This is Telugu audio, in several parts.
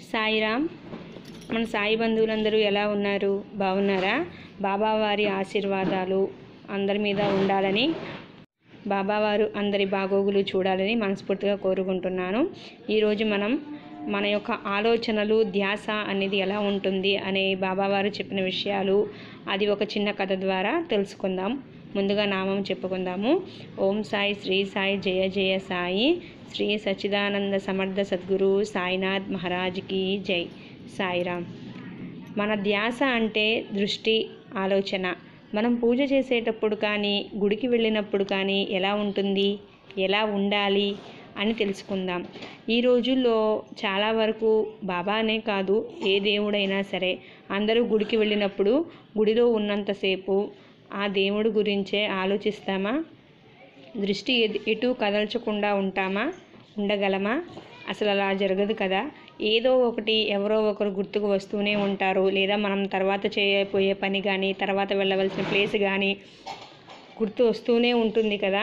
సాయిరామ్ మన సాయి బంధువులందరూ ఎలా ఉన్నారు బాగున్నారా బాబావారి ఆశీర్వాదాలు అందరి మీద ఉండాలని బాబావారు అందరి బాగోగులు చూడాలని మనస్ఫూర్తిగా కోరుకుంటున్నాను ఈరోజు మనం మన యొక్క ఆలోచనలు ధ్యాస అనేది ఎలా ఉంటుంది అనే బాబావారు చెప్పిన విషయాలు అది ఒక చిన్న కథ ద్వారా తెలుసుకుందాం ముందుగా నామం చెప్పుకుందాము ఓం సాయి శ్రీ సాయి జయ జయ సాయి శ్రీ సచ్చిదానంద సమర్థ సద్గురు సాయినాథ్ మహారాజ్కి జై సాయిరామ్ మన ధ్యాస అంటే దృష్టి ఆలోచన మనం పూజ చేసేటప్పుడు కానీ గుడికి వెళ్ళినప్పుడు కానీ ఎలా ఉంటుంది ఎలా ఉండాలి అని తెలుసుకుందాం ఈ రోజుల్లో చాలా వరకు బాబానే కాదు ఏ దేవుడైనా సరే అందరూ గుడికి వెళ్ళినప్పుడు గుడిలో ఉన్నంతసేపు ఆ దేవుడి గురించే ఆలోచిస్తామా దృష్టి ఎదు- ఎటు కదల్చకుండా ఉంటామా ఉండగలమా అసలు అలా జరగదు కదా ఏదో ఒకటి ఎవరో ఒకరు గుర్తుకు వస్తూనే ఉంటారు లేదా మనం తర్వాత చేయబోయే పని కానీ తర్వాత వెళ్ళవలసిన ప్లేస్ కానీ గుర్తు వస్తూనే ఉంటుంది కదా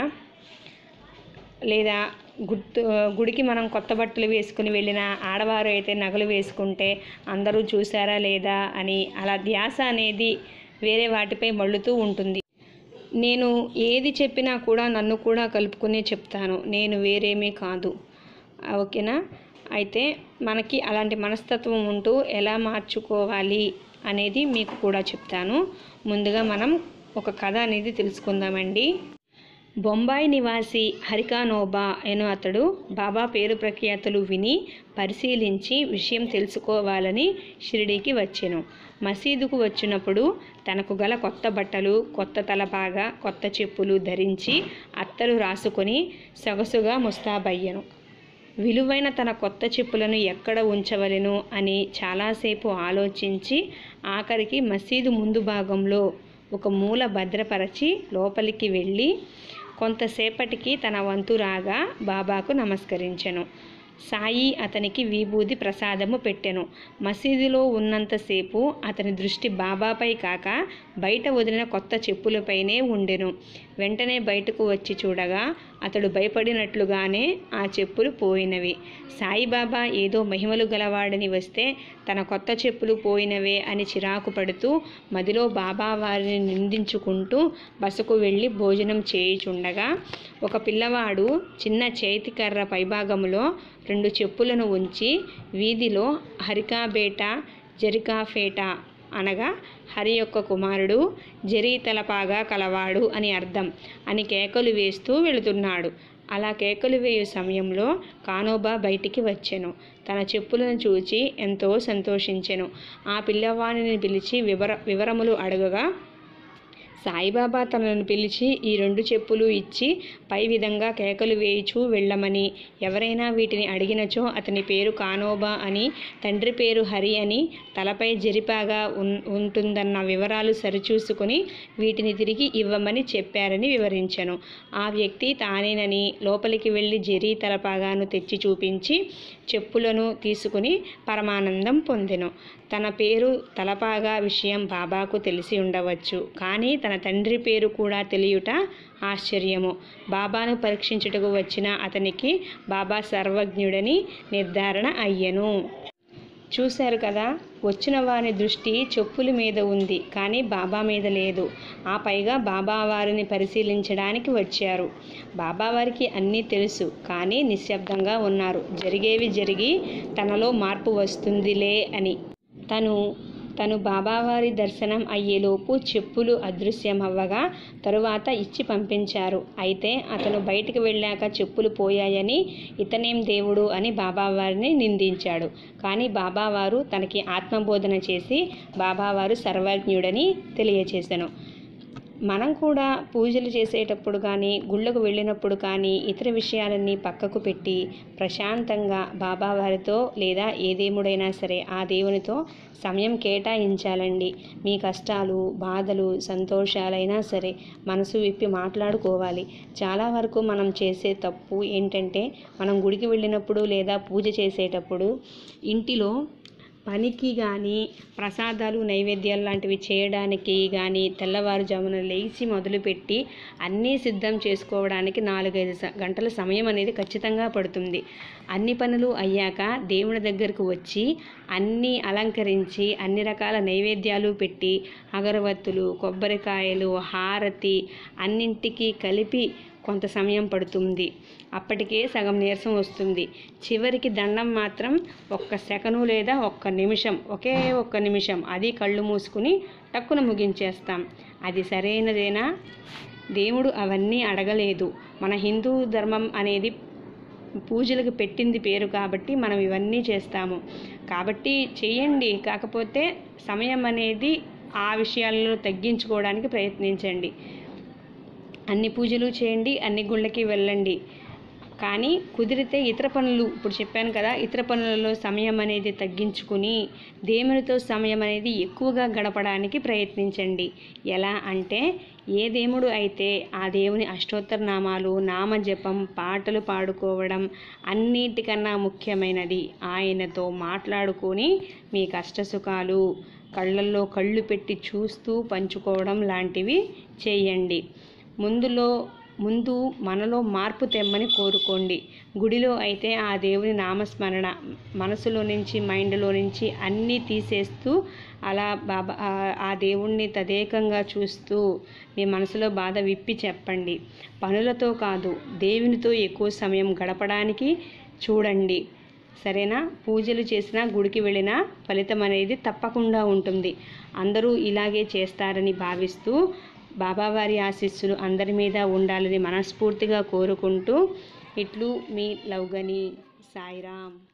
లేదా గుర్తు గుడికి మనం కొత్త బట్టలు వేసుకుని వెళ్ళిన ఆడవారు అయితే నగలు వేసుకుంటే అందరూ చూసారా లేదా అని అలా ధ్యాస అనేది వేరే వాటిపై మళ్ళుతూ ఉంటుంది నేను ఏది చెప్పినా కూడా నన్ను కూడా కలుపుకునే చెప్తాను నేను వేరేమీ కాదు ఓకేనా అయితే మనకి అలాంటి మనస్తత్వం ఉంటూ ఎలా మార్చుకోవాలి అనేది మీకు కూడా చెప్తాను ముందుగా మనం ఒక కథ అనేది తెలుసుకుందామండి బొంబాయి నివాసి హరికానోబా అను అతడు బాబా పేరు ప్రఖ్యాతులు విని పరిశీలించి విషయం తెలుసుకోవాలని షిరిడీకి వచ్చెను మసీదుకు వచ్చినప్పుడు తనకు గల కొత్త బట్టలు కొత్త తలపాగా కొత్త చెప్పులు ధరించి అత్తరు రాసుకొని సొగసుగా ముస్తాబయ్యను విలువైన తన కొత్త చెప్పులను ఎక్కడ ఉంచవలెను అని చాలాసేపు ఆలోచించి ఆఖరికి మసీదు ముందు భాగంలో ఒక మూల భద్రపరచి లోపలికి వెళ్ళి కొంతసేపటికి తన వంతు రాగా బాబాకు నమస్కరించెను సాయి అతనికి విభూది ప్రసాదము పెట్టెను మసీదులో ఉన్నంతసేపు అతని దృష్టి బాబాపై కాక బయట వదిలిన కొత్త చెప్పులపైనే ఉండెను వెంటనే బయటకు వచ్చి చూడగా అతడు భయపడినట్లుగానే ఆ చెప్పులు పోయినవి సాయిబాబా ఏదో మహిమలు గలవాడని వస్తే తన కొత్త చెప్పులు పోయినవే అని చిరాకు పడుతూ మదిలో బాబా వారిని నిందించుకుంటూ బసకు వెళ్ళి భోజనం చేయుచుండగా ఒక పిల్లవాడు చిన్న చేతికర్ర పైభాగంలో రెండు చెప్పులను ఉంచి వీధిలో హరికాబేట జరికాఫేట అనగా హరి యొక్క కుమారుడు జరీ తలపాగా కలవాడు అని అర్థం అని కేకలు వేస్తూ వెళుతున్నాడు అలా కేకలు వేయు సమయంలో కానోబా బయటికి వచ్చెను తన చెప్పులను చూచి ఎంతో సంతోషించెను ఆ పిల్లవాడిని పిలిచి వివర వివరములు అడగగా సాయిబాబా తనను పిలిచి ఈ రెండు చెప్పులు ఇచ్చి పై విధంగా కేకలు వేయిచూ వెళ్ళమని ఎవరైనా వీటిని అడిగినచో అతని పేరు కానోబా అని తండ్రి పేరు హరి అని తలపై జరిపాగా ఉన్ ఉంటుందన్న వివరాలు సరిచూసుకుని వీటిని తిరిగి ఇవ్వమని చెప్పారని వివరించెను ఆ వ్యక్తి తానేనని లోపలికి వెళ్ళి జరీ తలపాగాను తెచ్చి చూపించి చెప్పులను తీసుకుని పరమానందం పొందెను తన పేరు తలపాగా విషయం బాబాకు తెలిసి ఉండవచ్చు కానీ తన తండ్రి పేరు కూడా తెలియుట ఆశ్చర్యము బాబాను పరీక్షించుటకు వచ్చిన అతనికి బాబా సర్వజ్ఞుడని నిర్ధారణ అయ్యెను చూశారు కదా వచ్చిన వారి దృష్టి చెప్పుల మీద ఉంది కానీ బాబా మీద లేదు ఆ పైగా బాబా వారిని పరిశీలించడానికి వచ్చారు బాబా వారికి అన్నీ తెలుసు కానీ నిశ్శబ్దంగా ఉన్నారు జరిగేవి జరిగి తనలో మార్పు వస్తుందిలే అని తను తను బాబావారి దర్శనం అయ్యేలోపు చెప్పులు అదృశ్యమవ్వగా తరువాత ఇచ్చి పంపించారు అయితే అతను బయటికి వెళ్ళాక చెప్పులు పోయాయని ఇతనేం దేవుడు అని బాబావారిని నిందించాడు కానీ బాబావారు తనకి ఆత్మబోధన చేసి బాబావారు సర్వజ్ఞుడని తెలియచేశాను మనం కూడా పూజలు చేసేటప్పుడు కానీ గుళ్ళకు వెళ్ళినప్పుడు కానీ ఇతర విషయాలన్నీ పక్కకు పెట్టి ప్రశాంతంగా బాబా వారితో లేదా ఏ దేవుడైనా సరే ఆ దేవునితో సమయం కేటాయించాలండి మీ కష్టాలు బాధలు సంతోషాలైనా సరే మనసు విప్పి మాట్లాడుకోవాలి చాలా వరకు మనం చేసే తప్పు ఏంటంటే మనం గుడికి వెళ్ళినప్పుడు లేదా పూజ చేసేటప్పుడు ఇంటిలో పనికి కానీ ప్రసాదాలు నైవేద్యాలు లాంటివి చేయడానికి కానీ తెల్లవారుజామున లేచి మొదలుపెట్టి అన్నీ సిద్ధం చేసుకోవడానికి నాలుగైదు స- గంటల సమయం అనేది ఖచ్చితంగా పడుతుంది అన్ని పనులు అయ్యాక దేవుని దగ్గరకు వచ్చి అన్నీ అలంకరించి అన్ని రకాల నైవేద్యాలు పెట్టి అగరవత్తులు కొబ్బరికాయలు హారతి అన్నింటికి కలిపి కొంత సమయం పడుతుంది అప్పటికే సగం నీరసం వస్తుంది చివరికి దండం మాత్రం ఒక్క సెకను లేదా ఒక్క నిమిషం ఒకే ఒక్క నిమిషం అది కళ్ళు మూసుకుని టక్కున ముగించేస్తాం అది సరైనదేనా దేవుడు అవన్నీ అడగలేదు మన హిందూ ధర్మం అనేది పూజలకు పెట్టింది పేరు కాబట్టి మనం ఇవన్నీ చేస్తాము కాబట్టి చేయండి కాకపోతే సమయం అనేది ఆ విషయాల్లో తగ్గించుకోవడానికి ప్రయత్నించండి అన్ని పూజలు చేయండి అన్ని గుళ్ళకి వెళ్ళండి కానీ కుదిరితే ఇతర పనులు ఇప్పుడు చెప్పాను కదా ఇతర పనులలో సమయం అనేది తగ్గించుకుని దేవునితో సమయం అనేది ఎక్కువగా గడపడానికి ప్రయత్నించండి ఎలా అంటే ఏ దేవుడు అయితే ఆ దేవుని అష్టోత్తర నామాలు నామజపం పాటలు పాడుకోవడం అన్నిటికన్నా ముఖ్యమైనది ఆయనతో మాట్లాడుకొని మీ కష్టసుఖాలు కళ్ళల్లో కళ్ళు పెట్టి చూస్తూ పంచుకోవడం లాంటివి చేయండి ముందులో ముందు మనలో మార్పు తెమ్మని కోరుకోండి గుడిలో అయితే ఆ దేవుని నామస్మరణ మనసులో నుంచి మైండ్లో నుంచి అన్నీ తీసేస్తూ అలా బాబా ఆ- ఆ దేవుణ్ణి తదేకంగా చూస్తూ మీ మనసులో బాధ విప్పి చెప్పండి పనులతో కాదు దేవునితో ఎక్కువ సమయం గడపడానికి చూడండి సరేనా పూజలు చేసినా గుడికి వెళ్ళినా ఫలితం అనేది తప్పకుండా ఉంటుంది అందరూ ఇలాగే చేస్తారని భావిస్తూ బాబావారి ఆశీస్సులు అందరి మీద ఉండాలని మనస్ఫూర్తిగా కోరుకుంటూ ఇట్లు మీ లవ్గని సాయిరామ్